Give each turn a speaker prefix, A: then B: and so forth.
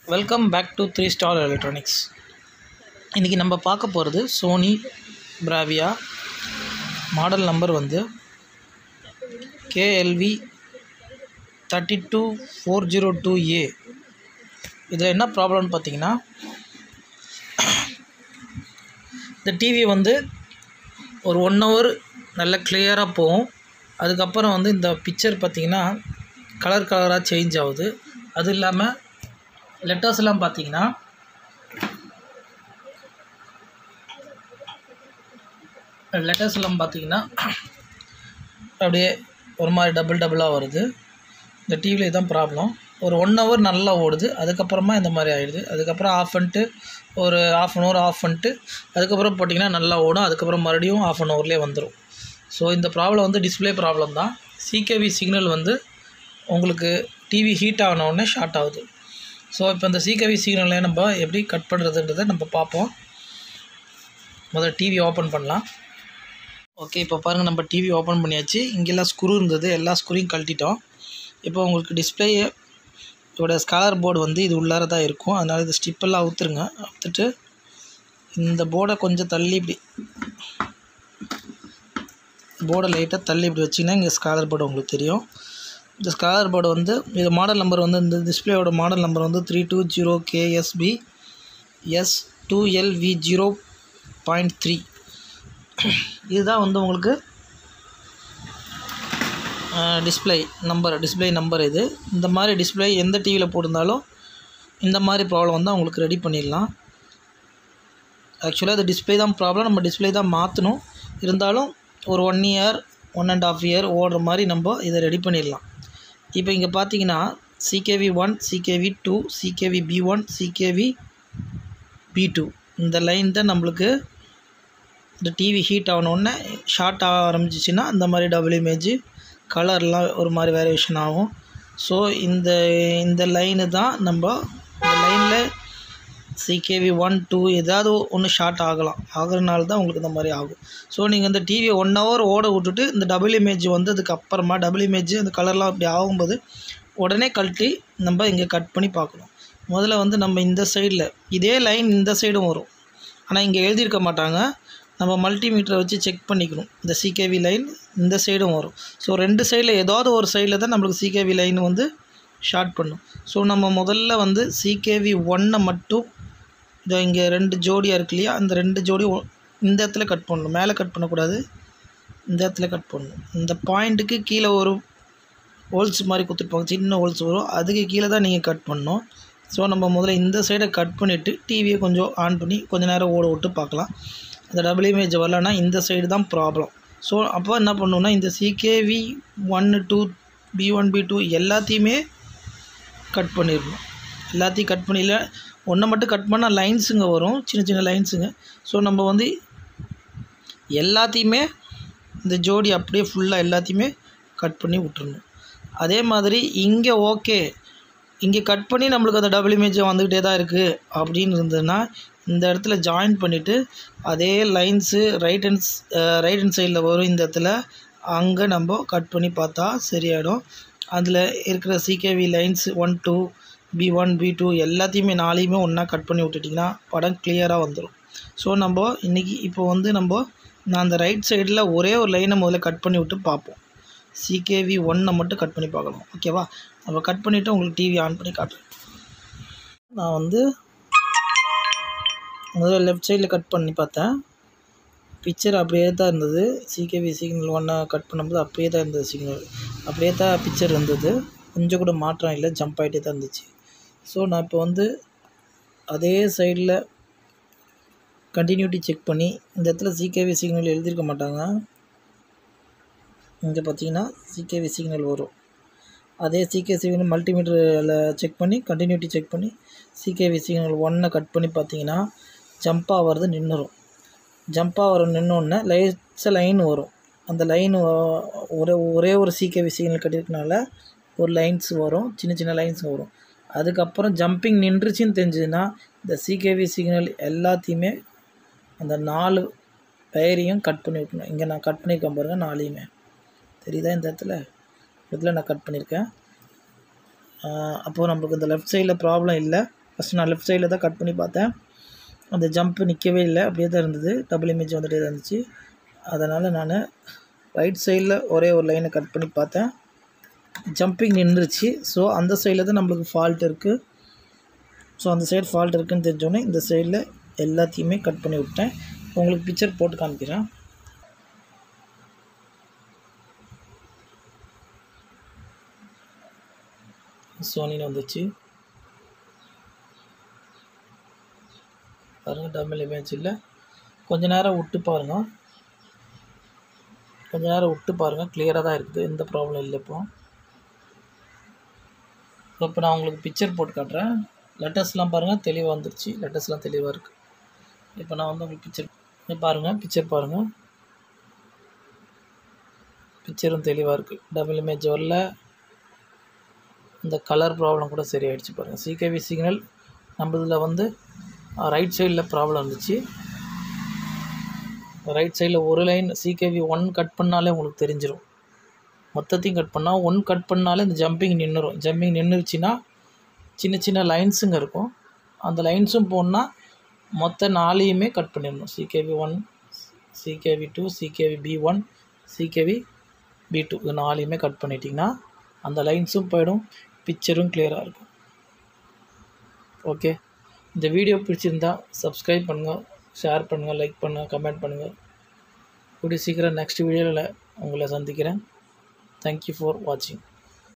A: welcome back to three star electronics இன்றைக்கி நம்ம பார்க்க போகிறது சோனி பிராவியா மாடல் நம்பர் வந்து KLV thirty two four zero two A இதில் என்ன ப்ராப்ளம்னு பார்த்தீங்கன்னா இந்த டிவி வந்து ஒரு ஒன் ஹவர் நல்ல கிளியராக போகும் அதுக்கப்புறம் வந்து இந்த பிக்சர் பார்த்திங்கன்னா கலர் கலராக சேஞ்ச் ஆகுது அது இல்லாமல் லெட்டர்ஸ் எல்லாம் பார்த்தீங்கன்னா லெட்டர்ஸ் எல்லாம் பார்த்தீங்கன்னா அப்படியே ஒரு மாதிரி டபுள் டபுளாக வருது இந்த டிவியில் இதுதான் ப்ராப்ளம் ஒரு ஒன் ஹவர் நல்லா ஓடுது அதுக்கப்புறமா இந்த மாதிரி ஆகிடுது அதுக்கப்புறம் ஆஃப் பண்ணிட்டு ஒரு ஆஃப் அன் ஹவர் ஆஃப் பண்ணிட்டு அதுக்கப்புறம் போட்டிங்கன்னா நல்லா ஓடும் அதுக்கப்புறம் மறுபடியும் ஆஃப் அன் ஹவர்லேயே வந்துடும் ஸோ இந்த ப்ராப்ளம் வந்து டிஸ்பிளே ப்ராப்ளம் தான் சிகேவி சிக்னல் வந்து உங்களுக்கு டிவி ஹீட் ஆன உடனே ஷார்ட் ஆகுது ஸோ இப்போ இந்த சிகேவி சிக்னலை நம்ம எப்படி கட் பண்ணுறதுன்றதை நம்ம பார்ப்போம் முதல்ல டிவி ஓப்பன் பண்ணலாம் ஓகே இப்போ பாருங்கள் நம்ம டிவி ஓப்பன் பண்ணியாச்சு இங்கெல்லாம் ஸ்க்ரூ இருந்தது எல்லா ஸ்க்ரூயும் கழட்டிட்டோம் இப்போ உங்களுக்கு டிஸ்பிளே இதோட ஸ்காலர் போர்டு வந்து இது உள்ளார தான் இருக்கும் அதனால் இது ஸ்டிப்பெல்லாம் அவுத்துருங்க அவுத்துட்டு இந்த போர்டை கொஞ்சம் தள்ளி இப்படி போர்டை லைட்டாக தள்ளி இப்படி வச்சிங்கன்னா இங்கே ஸ்காலர் போர்டு உங்களுக்கு தெரியும் இந்த ஸ்காலர் போர்டு வந்து இது மாடல் நம்பர் வந்து இந்த டிஸ்பிளேயோட மாடல் நம்பர் வந்து three two zero KSP S two LV zero point three இதுதான் வந்து உங்களுக்கு டிஸ்பிளே நம்பர் டிஸ்பிளே நம்பர் இது இந்த மாதிரி டிஸ்பிளே எந்த டிவியில் போட்டிருந்தாலும் இந்த மாதிரி ப்ராப்ளம் வந்து உங்களுக்கு ரெடி பண்ணிடலாம் ஆக்சுவலாக இது டிஸ்பிளே தான் ப்ராப்ளம் நம்ம டிஸ்பிளே தான் மாற்றணும் இருந்தாலும் ஒரு one year one and half year ஓடுற மாதிரி நம்ம இதை ரெடி பண்ணிடலாம் இப்போ இங்கே பார்த்தீங்கன்னா CKV one CKV two CKV B one CKV B two இந்த லைன் தான் நம்மளுக்கு இந்த டிவி ஹீட் ஆகணுன்னே ஷார்ட் ஆக ஆரம்பிச்சிச்சின்னா இந்த மாதிரி டபுள் இமேஜ் கலர்லாம் ஒரு மாதிரி வேரியேஷன் ஆகும் ஸோ இந்த இந்த லைனு தான் நம்ம இந்த லைனில் சிகேவி ஒன் டூ ஏதாவது ஒன்று ஷார்ட் ஆகலாம் ஆகிறனால தான் உங்களுக்கு இந்த மாதிரி ஆகும் ஸோ நீங்கள் இந்த டிவியை ஒன் ஹவர் ஓட விட்டுட்டு இந்த டபுள் இமேஜ் வந்ததுக்கு அப்புறமா டபுள் இமேஜ் அந்த கலர்லாம் அப்படி ஆகும்போது உடனே கழட்டி நம்ம இங்கே கட் பண்ணி பார்க்கணும் முதல்ல வந்து நம்ம இந்த சைடில் இதே லைன் இந்த சைடும் வரும் ஆனால் இங்கே எழுதியிருக்க மாட்டாங்க நம்ம மல்டிமீட்டரை வச்சு செக் பண்ணிக்கணும் இந்த சிகேவி லைன் இந்த சைடும் வரும் ஸோ ரெண்டு சைடில் ஏதாவது ஒரு சைடில் தான் நம்மளுக்கு சிகேவி லைன் வந்து ஷார்ட் பண்ணும் ஸோ நம்ம முதல்ல வந்து சிகேவி ஒன்னை மட்டும் இதோ இங்கே ரெண்டு ஜோடியாக இருக்கு இல்லையா அந்த ரெண்டு ஜோடி இந்த இடத்துல கட் பண்ணணும் மேலே கட் பண்ணக்கூடாது இந்த இடத்துல கட் பண்ணணும் இந்த பாயிண்ட்டுக்கு கீழே ஒரு ஹோல்ஸ் மாதிரி கொடுத்துருப்பாங்க சின்ன ஹோல்ஸ் வரும் அதுக்கு கீழே தான் நீங்கள் கட் பண்ணணும் ஸோ நம்ம முதல்ல இந்த சைடை கட் பண்ணிவிட்டு டிவியை கொஞ்சம் ஆன் பண்ணி கொஞ்சம் நேரம் ஓட விட்டு பார்க்கலாம் அந்த டபுள் இமேஜ் வரலன்னா இந்த சைடு தான் ப்ராப்ளம் ஸோ அப்போ என்ன பண்ணணுன்னா இந்த சிகேவி ஒன்று two P one P two எல்லாத்தையுமே கட் பண்ணிடணும் எல்லாத்தையும் கட் பண்ணியில் ஒன்றை மட்டும் கட் பண்ணால் லைன்ஸுங்க வரும் சின்ன சின்ன லைன்ஸுங்க ஸோ நம்ம வந்து எல்லாத்தையுமே இந்த ஜோடி அப்படியே ஃபுல்லாக எல்லாத்தையுமே கட் பண்ணி விட்டுறணும் அதே மாதிரி இங்கே ஓகே இங்கே கட் பண்ணி நம்மளுக்கு அந்த டபுள் இமேஜ் வந்துக்கிட்டே தான் இருக்குது அப்படின்னு இருந்ததுன்னா இந்த இடத்துல ஜாயின் பண்ணிவிட்டு அதே lines right hand right hand சைடில் வரும் இந்த இடத்துல அங்கே நம்ம கட் பண்ணி பார்த்தா சரியாயிடும் அதில் இருக்கிற CKV lines one two P one P two எல்லாத்தையுமே நாளையுமே ஒன்றா கட் பண்ணி விட்டுட்டிங்கன்னா படம் கிளியராக வந்துடும் ஸோ நம்ம இன்றைக்கி இப்போ வந்து நம்ம நான் அந்த ரைட் சைடில் ஒரே ஒரு லைனை முதல்ல கட் பண்ணி விட்டு பார்ப்போம் சிகேவி ஒன்னை மட்டும் கட் பண்ணி பார்க்கலாம் ஓகேவா நம்ம கட் பண்ணிவிட்டு உங்களுக்கு டிவி ஆன் பண்ணி காட்டுறேன் நான் வந்து முதல்ல லெஃப்ட் சைடில் கட் பண்ணி பார்த்தேன் பிக்சர் அப்படியே தான் இருந்தது சிகேவி சிக்னல் ஒன்றை கட் பண்ணும்போது அப்படியே தான் இருந்தது சிக்னல் அப்படியே தான் பிக்சர் இருந்தது கொஞ்சம் கூட மாற்றம் இல்லை ஜம்ப் ஆகிட்டே தான் இருந்துச்சு ஸோ நான் இப்போ வந்து அதே சைடில் கண்டினியூட்டி செக் பண்ணி இந்த இடத்துல சிகேவி சிக்னல் எழுதியிருக்க மாட்டாங்க இங்கே பார்த்தீங்கன்னா சிகேவி சிக்னல் வரும் அதே சிகே சிக்னல் மல்டிமீட்டரில் செக் பண்ணி கண்டினியூட்டி செக் பண்ணி சிகேவி சிக்னல் ஒன்னை கட் பண்ணி பார்த்தீங்கன்னா ஜம்ப் ஆகிறது நின்றுரும் ஜம்ப் ஆகிற நின்னோடனே லைட்ஸாக லைன் வரும் அந்த லைன் ஒரே ஒரே ஒரு சிகேவி சிக்னல் கட்டியிருக்கனால ஒரு லைன்ஸ் வரும் சின்ன சின்ன லைன்ஸ் வரும் அதுக்கப்புறம் ஜம்பிங் நின்றுச்சின்னு தெரிஞ்சதுன்னா இந்த சிகேவி சிக்னல் எல்லாத்தையுமே அந்த நாலு பெயரையும் கட் பண்ணி விட்டணும் இங்கே நான் கட் பண்ணியிருக்கேன் பாருங்கள் நாளையுமே தெரியுதா இந்த இடத்துல இடத்துல நான் கட் பண்ணியிருக்கேன் அப்போது நம்மளுக்கு இந்த லெஃப்ட் சைடில் ப்ராப்ளம் இல்லை ஃபஸ்ட்டு நான் லெஃப்ட் சைடில் தான் கட் பண்ணி பார்த்தேன் அந்த ஜம்ப்பு நிற்கவே இல்லை அப்படியே தான் இருந்தது டபுள் இமேஜ் வந்துட்டே தான் இருந்துச்சு அதனால் நான் ரைட் சைடில் ஒரே ஒரு லைனை கட் பண்ணி பார்த்தேன் ஜம்பிங் நின்றுச்சு ஸோ அந்த சைடில் தான் நம்மளுக்கு ஃபால்ட் இருக்குது ஸோ அந்த சைடு ஃபால்ட் இருக்குன்னு தெரிஞ்சோடனே இந்த சைடில் எல்லாத்தையுமே கட் பண்ணி விட்டேன் உங்களுக்கு பிக்சர் போட்டு காமிக்கிறேன் சோனின்னு வந்துச்சு பாருங்கள் டபுள் இமேஜ் இல்லை கொஞ்ச நேரம் விட்டு பாருங்கள் கொஞ்ச நேரம் விட்டு பாருங்கள் கிளியராக தான் இருக்குது எந்த ப்ராப்ளம் இல்லை இப்போ இப்போ நான் உங்களுக்கு பிக்சர் போட்டு காட்டுறேன் லெட்டர்ஸ்லாம் பாருங்கள் தெளிவாக வந்துருச்சு லெட்டர்ஸ்லாம் தெளிவாக இருக்குது இப்போ நான் வந்து உங்களுக்கு பிக்சர் பாருங்கள் பிக்சர் பாருங்கள் பிக்சரும் தெளிவாக இருக்குது டபுள் இமேஜ் வரல இந்த கலர் ப்ராப்ளம் கூட சரியாயிடுச்சு பாருங்கள் சிகேவி சிக்னல் நம்மளதில் வந்து ரைட் சைடில் ப்ராப்ளம் இருந்துச்சு ரைட் சைடில் ஒரு லைன் சிகேவி ஒன் கட் பண்ணாலே உங்களுக்கு தெரிஞ்சிடும் மொத்தத்தையும் கட் பண்ணால் ஒன் கட் பண்ணாலே இந்த ஜம்பிங் நின்றுடும் ஜம்பிங் நின்றுச்சுன்னா சின்ன சின்ன லைன்ஸுங்க இருக்கும் அந்த லைன்ஸும் போனால் மொத்த நாளையுமே கட் பண்ணிடணும் CKV one CKV two CKV B one CKV B two இது நாளையுமே கட் பண்ணிட்டிங்கன்னா அந்த லைன்ஸும் போயிடும் பிக்சரும் கிளியராக இருக்கும் ஓகே இந்த வீடியோ பிடிச்சிருந்தா சப்ஸ்கிரைப் பண்ணுங்கள் ஷேர் பண்ணுங்கள் லைக் பண்ணுங்கள் கமெண்ட் பண்ணுங்கள் கூடிய சீக்கிரம் நெக்ஸ்ட் வீடியோவில் உங்களை சந்திக்கிறேன் தேங்க்யூ ஃபார் வாட்சிங்